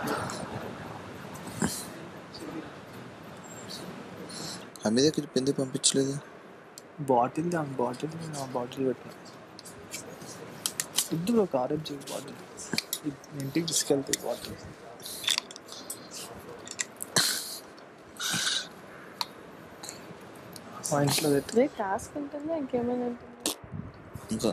అమ్మి దగ్గర ఎందుకు పంపించలేదు బాటిల్ దా బాటిల్ ఆ బాటిల్ పెట్టిన వద్దు బ్రో ఆరెంజ్ బాటిల్ ఇంటికి తీసుకెళ్తే బాటిల్ మా ఇంట్లో పెట్టి అదే టాస్క్ ఉంటుందా ఇంకేమైనా ఉంటుందా ఇంకా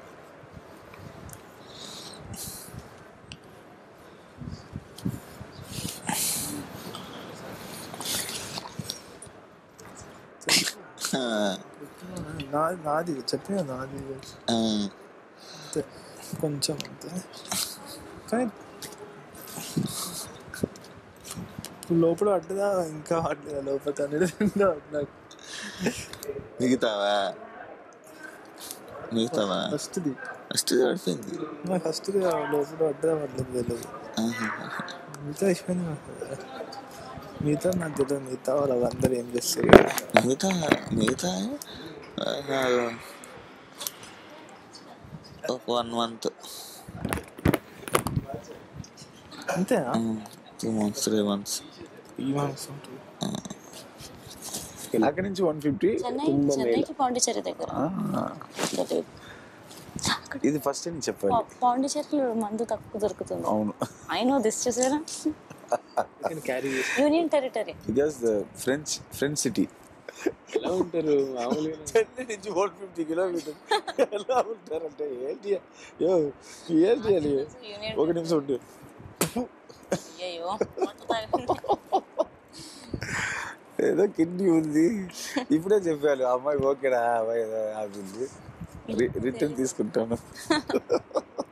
ఆ, నాది నాది చెప్పిన నాది ఆ, అంతే కొంచెం అంతే కానీ లోపల పడ్డదా ఇంకా పడ్డదా లోపల అనేది నాకు మిగతావా మిగతావా ఫస్ట్ది ఫస్ట్ పడిపోయింది నాకు ఫస్ట్ లోపల పడ్డదా పడలేదు తెలియదు ఆహా. మిగతా అయిపోయింది నాకు మిగతా నాకు తెలియదు మిగతా వాళ్ళు అందరూ ఏం చేస్తారు మిగతా మిగతా ఆ, ఒక వన్ మంత్ అంతేనా టూ మంత్స్ త్రీ మంత్స్ ఈ మంత్స్ ఉంటుంది అక్కడి నుంచి వన్ ఫిఫ్టీ చెన్నై కుంభమేళ చెన్నైకి పాండిచేరి దగ్గర తెలియదు. అక్కడ ఇది ఫస్ట్ నేను చెప్పాలి పా- పాండిచేరిలో మందు తక్కువ దొరుకుతుంది అవును ఐ నో దిస్ చూసారా క్యారీ చేసి union territory because the French French city ఎలా ఉంటారు మామూలుగా చెన్నై నుంచి వన్ ఫిఫ్టీ కిలోమీటర్ ఎలా ఉంటారంటే ఏంటి యో ఏంటి అని యూనియన్ ఒక నిమిషం ఉండు అయ్యో ఏదో కిడ్నీ ఉంది ఇప్పుడే చెప్పాను అమ్మాయి ఓకేనా అమ్మాయి ఏదో ఆగింది రిటర్న్ తీసుకుంటాను